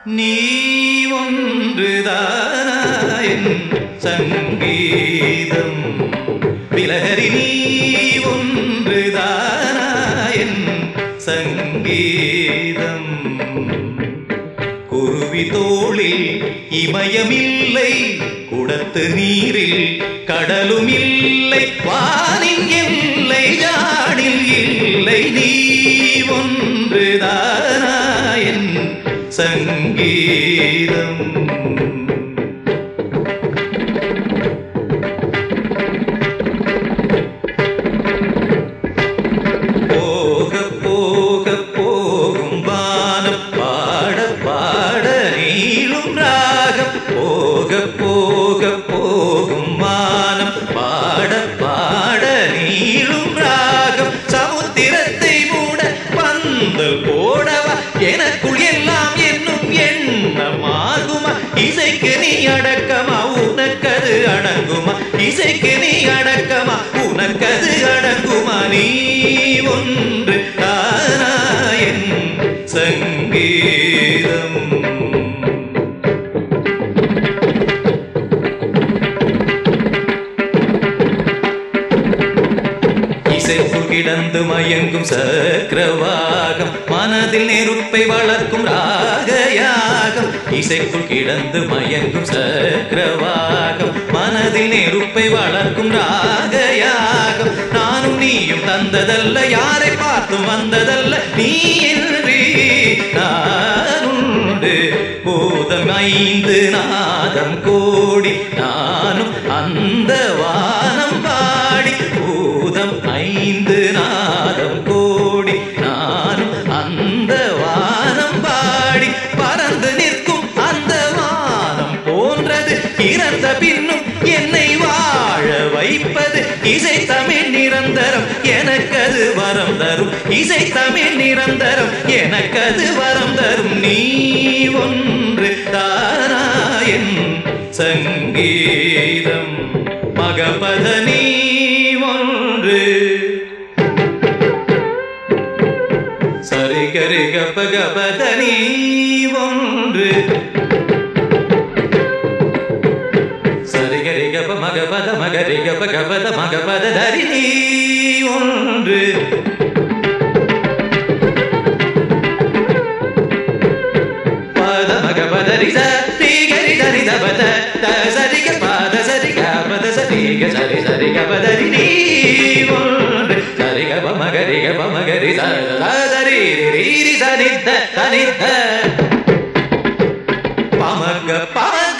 நீ ஒன்றுதானாயன் சங்கீதம் விலகரி நீ ஒன்றுதானாயன் சங்கீதம் குருவி தோளில் இமயமில்லை குடத்து நீரில் கடலும் இல்லை வானின் எல்லை ஜாடில் இல்லை நீ ஒன்றுதானாயன் சங்கீதம் போக போக போகும் வானம் பாட பாட நீளும் ராகம் போக போக போகும் வானம் பாட பாட நீளும் ராகம் சமுத்திரத்தை மூட பந்தல் போடவா எனக்குள் எல்லாம் என்னும் எண்ணமாகுமா இசைக்கு நீ அடக்கமா உனக்கது அடங்குமா இசைக்கு நீ அடக்கமா உனக்கது அடங்குமா நீ ஒன்று தானாயன் சங்கீதம் இசைக்குள் கிடந்து மயங்கும் சக்கரவாகம் மனதில் நெருப்பை வளர்க்கும் ராகயாகம் இசைக்குள் கிடந்து மயங்கும் சக்கரவாகம் மனதில் நெருப்பை வளர்க்கும் ராகயாகம் நானும் நீயும் தந்ததல்ல யாரை பார்த்தும் வந்ததல்ல நீ என்று நானுண்டு பூதம் ஐந்து நாதம் கோடி நானும் அந்த வானம் பாடி பூதம் ஐந்து நாதம் கோடி நானும் அந்த வானம் பாடி பறந்து நிற்கும் அந்த வானம் போன்றது இறந்த பின்னும் என்னை வாழ வைப்பது இசை தமிழ் நிரந்தரம் எனக்கது வரம் தரும் இசை தமிழ் நிரந்தரம் எனக்கது வரம் தரும் நீ ஒன்று தாராயன் சங்கீதம் மகபத நீ ஒன்று சரி கரி கப கபத நீ ஒன்று சரி கரி கப மகபத மகரி கப கபத மகபத தரி நீ ஒன்று பத மகபதரி சரி கரி தரி தபத த சரி க பத சரி க பத சரி க சரி சரி க பதரி நீ ஒன்று சரி க ப மகரி க ப மகரி ச ச சரி ரி ரி சனித்த சனித்த பமக பமக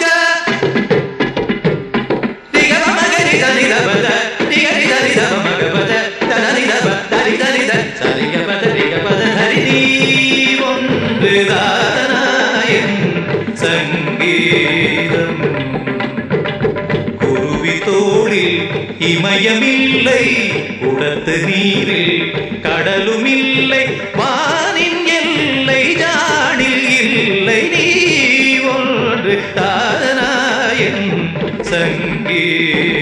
ரிக பமகரி சனி தபத ரிக ரி சனி தப மகபத தனனி தப தரி தரி த சரி க பத ரிக பத ஹரி நீ ஒன்று தானாயன் சங்கீதம் குருவி தோளில் இமயமில்லை குடத்து நீரில் கடலும் இல்லை வானின் எல்லை ஜாடில் இல்லை நீ ஒன்று தானாயன் சங்கீதம்